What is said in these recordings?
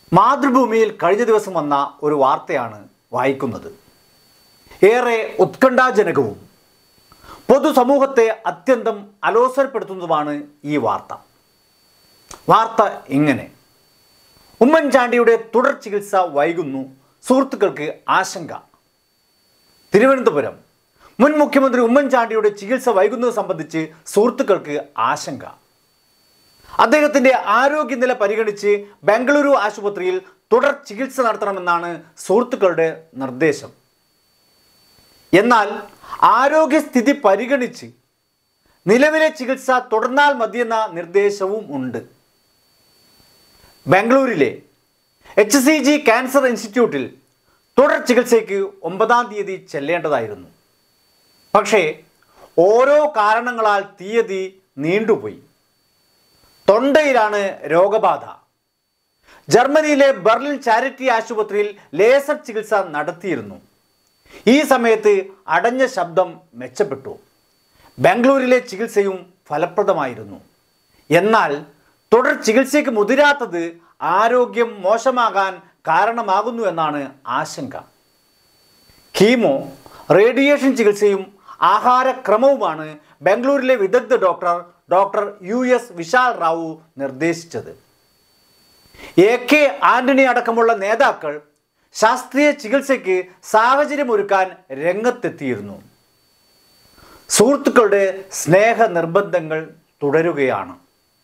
മാതൃഭൂമിയിൽ കഴിഞ്ഞ ദിവസം വന്ന ഒരു വാർത്തയാണ് വായിക്കുന്നത് ഏറെ ഉത്കണ്ഠാജനകവും പൊതുസമൂഹത്തെ അത്യന്തം അലോസരപ്പെടുത്തുന്നതുമാണ് ഈ വാർത്ത വാർത്ത ഇങ്ങനെ ഉമ്മൻചാണ്ടിയുടെ തുടർ ചികിത്സ വൈകുന്നു സുഹൃത്തുക്കൾക്ക് ആശങ്ക തിരുവനന്തപുരം മുൻ മുഖ്യമന്ത്രി ഉമ്മൻചാണ്ടിയുടെ ചികിത്സ വൈകുന്നത് സംബന്ധിച്ച് സുഹൃത്തുക്കൾക്ക് ആശങ്ക അദ്ദേഹത്തിന്റെ ആരോഗ്യനില പരിഗണിച്ച് ബംഗളൂരു ആശുപത്രിയിൽ തുടർ ചികിത്സ നടത്തണമെന്നാണ് സുഹൃത്തുക്കളുടെ നിർദ്ദേശം എന്നാൽ ആരോഗ്യസ്ഥിതി പരിഗണിച്ച് നിലവിലെ ചികിത്സ തുടർന്നാൽ മതിയെന്ന നിർദ്ദേശവും ഉണ്ട് ബാംഗ്ലൂരിലെ എച്ച് സി ജി ക്യാൻസർ ഇൻസ്റ്റിറ്റ്യൂട്ടിൽ തുടർ ചികിത്സയ്ക്ക് ഒമ്പതാം തീയതി ചെല്ലേണ്ടതായിരുന്നു പക്ഷേ ഓരോ കാരണങ്ങളാൽ തീയതി നീണ്ടുപോയി തൊണ്ടയിലാണ് രോഗബാധ ജർമ്മനിയിലെ ബെർലിൻ ചാരിറ്റി ആശുപത്രിയിൽ ലേസർ ചികിത്സ നടത്തിയിരുന്നു ഈ സമയത്ത് അടഞ്ഞ ശബ്ദം മെച്ചപ്പെട്ടു ബാംഗ്ലൂരിലെ ചികിത്സയും ഫലപ്രദമായിരുന്നു എന്നാൽ തുടർ ചികിത്സയ്ക്ക് മുതിരാത്തത് ആരോഗ്യം മോശമാകാൻ കാരണമാകുന്നു എന്നാണ് ആശങ്ക കീമോ റേഡിയേഷൻ ചികിത്സയും ആഹാരക്രമവുമാണ് ബാംഗ്ലൂരിലെ വിദഗ്ധ doctor doctor U S Vishal Rao നിർദ്ദേശിച്ചത് എ കെ ആന്റണി അടക്കമുള്ള നേതാക്കൾ ശാസ്ത്രീയ ചികിത്സയ്ക്ക് സാഹചര്യമൊരുക്കാൻ രംഗത്തെത്തിയിരുന്നു സുഹൃത്തുക്കളുടെ സ്നേഹ നിർബന്ധങ്ങൾ തുടരുകയാണ്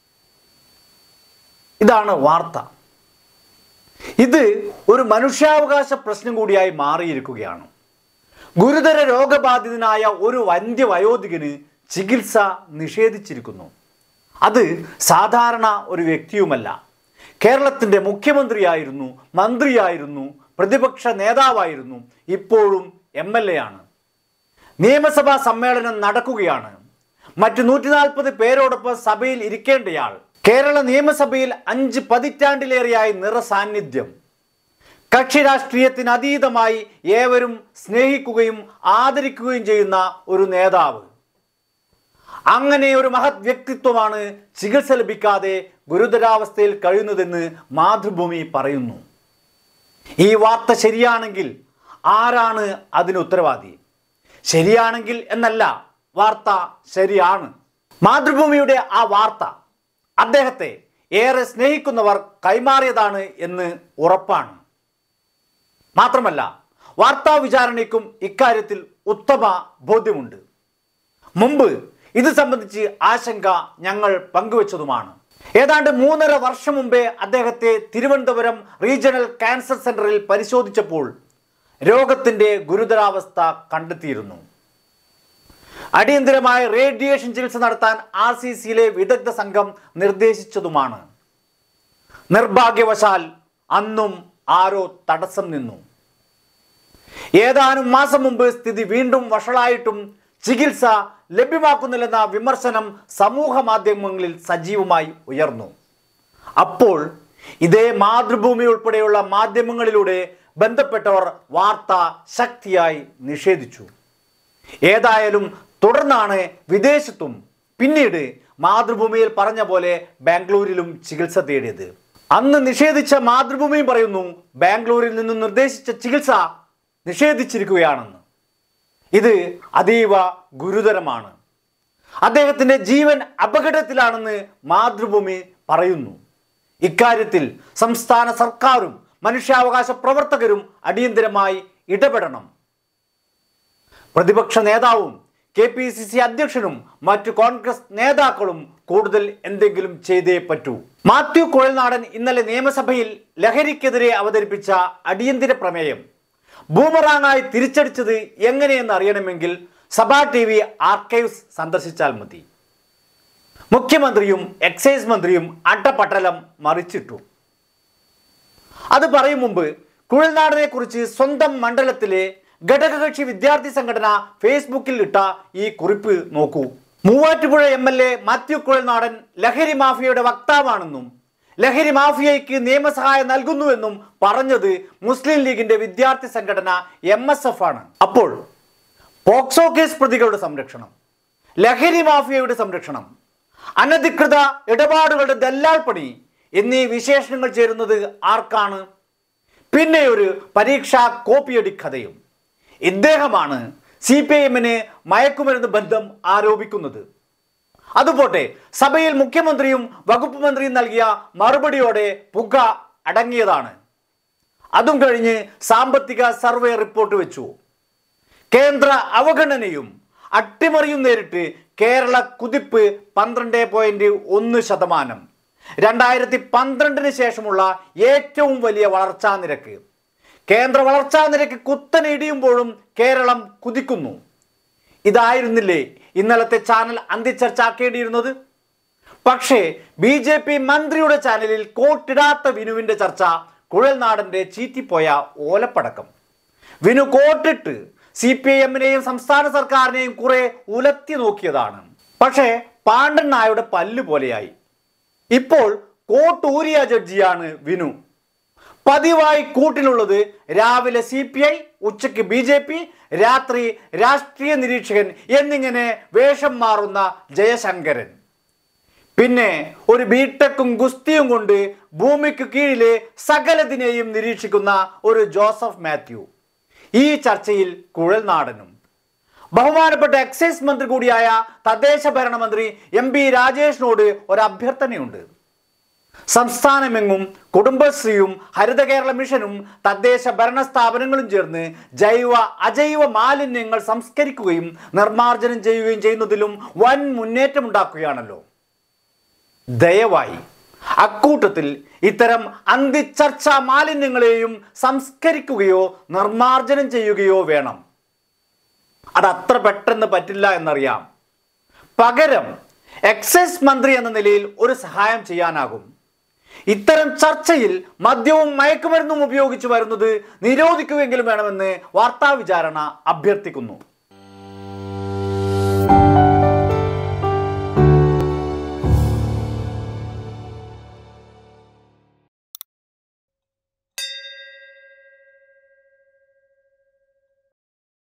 ഇതാണ് വാർത്ത ഇത് ഒരു മനുഷ്യാവകാശ പ്രശ്നം കൂടിയായി മാറിയിരിക്കുകയാണ് ഗുരുതര രോഗബാധിതനായ ഒരു വന്ധ്യവയോധികന് ചികിത്സ നിഷേധിച്ചിരിക്കുന്നു അത് സാധാരണ ഒരു വ്യക്തിയുമല്ല കേരളത്തിൻ്റെ മുഖ്യമന്ത്രിയായിരുന്നു മന്ത്രിയായിരുന്നു പ്രതിപക്ഷ നേതാവായിരുന്നു ഇപ്പോഴും എം എൽ എ ആണ് നിയമസഭാ സമ്മേളനം നടക്കുകയാണ് മറ്റു നൂറ്റി നാൽപ്പത് പേരോടൊപ്പം സഭയിൽ ഇരിക്കേണ്ടയാൾ കേരള നിയമസഭയിൽ അഞ്ച് പതിറ്റാണ്ടിലേറെയായി നിറസാന്നിധ്യം കക്ഷി രാഷ്ട്രീയത്തിന് അതീതമായി ഏവരും സ്നേഹിക്കുകയും ആദരിക്കുകയും ചെയ്യുന്ന ഒരു നേതാവ് അങ്ങനെ ഒരു മഹത് വ്യക്തിത്വമാണ് ചികിത്സ ലഭിക്കാതെ ഗുരുതരാവസ്ഥയിൽ കഴിയുന്നതെന്ന് മാതൃഭൂമി പറയുന്നു ഈ വാർത്ത ശരിയാണെങ്കിൽ ആരാണ് അതിന് ഉത്തരവാദി ശരിയാണെങ്കിൽ എന്നല്ല വാർത്ത ശരിയാണ് മാതൃഭൂമിയുടെ ആ വാർത്ത അദ്ദേഹത്തെ ഏറെ സ്നേഹിക്കുന്നവർ കൈമാറിയതാണ് എന്ന് ഉറപ്പാണ് മാത്രമല്ല വാർത്താ വിചാരണയ്ക്കും ഇക്കാര്യത്തിൽ ഉത്തമ ബോധ്യമുണ്ട് മുമ്പ് ഇത് സംബന്ധിച്ച് ആശങ്ക ഞങ്ങൾ പങ്കുവച്ചതുമാണ് ഏതാണ്ട് മൂന്നര വർഷം മുമ്പേ അദ്ദേഹത്തെ തിരുവനന്തപുരം റീജിയണൽ ക്യാൻസർ സെന്ററിൽ പരിശോധിച്ചപ്പോൾ രോഗത്തിന്റെ ഗുരുതരാവസ്ഥ കണ്ടെത്തിയിരുന്നു അടിയന്തരമായ റേഡിയേഷൻ ചികിത്സ നടത്താൻ ആർ സി സിയിലെ വിദഗ്ധ സംഘം നിർദ്ദേശിച്ചതുമാണ് നിർഭാഗ്യവശാൽ അന്നും ആരോ തടസ്സം നിന്നു ഏതാനും മാസം മുമ്പ് സ്ഥിതി വീണ്ടും വഷളായിട്ടും ചികിത്സ ലഭ്യമാക്കുന്നില്ലെന്ന വിമർശനം സമൂഹ മാധ്യമങ്ങളിൽ സജീവമായി ഉയർന്നു അപ്പോൾ ഇതേ മാതൃഭൂമി ഉൾപ്പെടെയുള്ള മാധ്യമങ്ങളിലൂടെ ബന്ധപ്പെട്ടവർ വാർത്ത ശക്തിയായി നിഷേധിച്ചു ഏതായാലും തുടർന്നാണ് വിദേശത്തും പിന്നീട് മാതൃഭൂമിയിൽ പറഞ്ഞ പോലെ ബാംഗ്ലൂരിലും ചികിത്സ തേടിയത് അന്ന് നിഷേധിച്ച മാതൃഭൂമിയും പറയുന്നു ബാംഗ്ലൂരിൽ നിന്നും നിർദ്ദേശിച്ച ചികിത്സ നിഷേധിച്ചിരിക്കുകയാണെന്ന് ഇത് അതീവ ഗുരുതരമാണ് അദ്ദേഹത്തിൻ്റെ ജീവൻ അപകടത്തിലാണെന്ന് മാതൃഭൂമി പറയുന്നു ഇക്കാര്യത്തിൽ സംസ്ഥാന സർക്കാരും മനുഷ്യാവകാശ പ്രവർത്തകരും അടിയന്തരമായി ഇടപെടണം പ്രതിപക്ഷ നേതാവും കെ പി സി സി അധ്യക്ഷനും മറ്റു കോൺഗ്രസ് നേതാക്കളും കൂടുതൽ എന്തെങ്കിലും ചെയ്തേ പറ്റൂ മാത്യു കുഴൽനാടൻ ഇന്നലെ നിയമസഭയിൽ ലഹരിക്കെതിരെ അവതരിപ്പിച്ച അടിയന്തര പ്രമേയം ബൂമറാങ്ങായി തിരിച്ചടിച്ചത് എങ്ങനെയെന്ന് അറിയണമെങ്കിൽ സഭാ ടി വി ആർക്കൈവ്സ് സന്ദർശിച്ചാൽ മതി മുഖ്യമന്ത്രിയും എക്സൈസ് മന്ത്രിയും അട്ടപട്ടലം മറിച്ചിട്ടു അത് പറയും മുമ്പ് കുഴൽനാടനെ കുറിച്ച് സ്വന്തം മണ്ഡലത്തിലെ ഘടകകക്ഷി വിദ്യാർത്ഥി സംഘടന ഫേസ്ബുക്കിൽ ഇട്ട ഈ കുറിപ്പ് നോക്കൂ Muvattupuzha M L A Mathew Kuzhalnadan ലഹരി മാഫിയയുടെ വക്താവാണെന്നും ലഹരി മാഫിയയ്ക്ക് നിയമസഹായം നൽകുന്നുവെന്നും പറഞ്ഞത് മുസ്ലിം ലീഗിന്റെ വിദ്യാർത്ഥി സംഘടന എം എസ് എഫ് ആണ് അപ്പോൾ പോക്സോ കേസ് പ്രതികളുടെ സംരക്ഷണം ലഹരി മാഫിയയുടെ സംരക്ഷണം അനധികൃത ഇടപാടുകളുടെ ദല്ലാൾ പണി എന്നീ വിശേഷണങ്ങൾ ചേരുന്നത് ആർക്കാണ് പിന്നെ ഒരു പരീക്ഷാ കോപ്പിയടി കഥയും ഇദ്ദേഹമാണ് സി പി ഐ എമ്മിന് മയക്കുമരുന്ന് ബന്ധം ആരോപിക്കുന്നത് അതുപോട്ടെ സഭയിൽ മുഖ്യമന്ത്രിയും വകുപ്പ് മന്ത്രിയും നൽകിയ മറുപടിയോടെ പുക അടങ്ങിയതാണ് അതും കഴിഞ്ഞ് സാമ്പത്തിക സർവേ റിപ്പോർട്ട് വെച്ചു കേന്ദ്ര അവഗണനയും അട്ടിമറിയും നേരിട്ട് കേരള കുതിപ്പ് പന്ത്രണ്ട് പോയിന്റ് ഒന്ന് ശതമാനം രണ്ടായിരത്തി പന്ത്രണ്ടിന് ശേഷമുള്ള ഏറ്റവും വലിയ വളർച്ചാ നിരക്ക് കേന്ദ്ര വളർച്ചാ നിരക്ക് കുത്തനെ ഇടിയുമ്പോഴും കേരളം കുതിക്കുന്നു ഇതായിരുന്നില്ലേ ഇന്നലത്തെ ചാനൽ അന്ത്യചർച്ചാക്കേണ്ടിയിരുന്നത് പക്ഷേ ബി ജെ പി മന്ത്രിയുടെ ചാനലിൽ കോട്ടിടാത്ത വിനുവിന്റെ ചർച്ച കുഴൽനാടന്റെ ചീറ്റിപ്പോയ ഓലപ്പടക്കം വിനു കോട്ടിട്ട് സി പി ഐ എമ്മിനെയും സംസ്ഥാന സർക്കാരിനെയും കുറെ ഉലത്തി നോക്കിയതാണ് പക്ഷേ പാണ്ഡൻ നായുടെ പല്ല് പോലെയായി ഇപ്പോൾ കോട്ടൂരിയ ജഡ്ജിയാണ് വിനു പതിവായി കൂട്ടിനുള്ളത് രാവിലെ സി പി ഐ ഉച്ചയ്ക്ക് ബി ജെ പി രാത്രി രാഷ്ട്രീയ നിരീക്ഷകൻ എന്നിങ്ങനെ വേഷം മാറുന്ന ജയശങ്കരൻ പിന്നെ ഒരു ബിടെക്കും ഗുസ്തിയും കൊണ്ട് ഭൂമിക്ക് കീഴിലെ സകലതിനെയും നിരീക്ഷിക്കുന്ന ഒരു ജോസഫ് മാത്യു ഈ ചർച്ചയിൽ കുഴൽനാടനും ബഹുമാനപ്പെട്ട എക്സൈസ് മന്ത്രി കൂടിയായ തദ്ദേശ ഭരണ മന്ത്രി എം പി രാജേഷിനോട് ഒരു അഭ്യർത്ഥനയുണ്ട് സംസ്ഥാനമെങ്ങും കുടുംബശ്രീയും ഹരിത കേരള മിഷനും തദ്ദേശ ഭരണ സ്ഥാപനങ്ങളും ചേർന്ന് ജൈവ അജൈവ മാലിന്യങ്ങൾ സംസ്കരിക്കുകയും നിർമ്മാർജ്ജനം ചെയ്യുകയും ചെയ്യുന്നതിലും വൻ മുന്നേറ്റമുണ്ടാക്കുകയാണല്ലോ ദയവായി അക്കൂട്ടത്തിൽ ഇത്തരം അന്തിച്ചർച്ചാ മാലിന്യങ്ങളെയും സംസ്കരിക്കുകയോ നിർമ്മാർജ്ജനം ചെയ്യുകയോ വേണം അത് അത്ര പെട്ടെന്ന് പറ്റില്ല എന്നറിയാം പകരം എക്സൈസ് മന്ത്രി എന്ന നിലയിൽ ഒരു സഹായം ചെയ്യാനാകും ഇത്തരം ചർച്ചയിൽ മദ്യവും മയക്കുമരുന്നും ഉപയോഗിച്ച് വരുന്നത് നിരോധിക്കുമെങ്കിലും വേണമെന്ന് വാർത്താ വിചാരണ അഭ്യർത്ഥിക്കുന്നു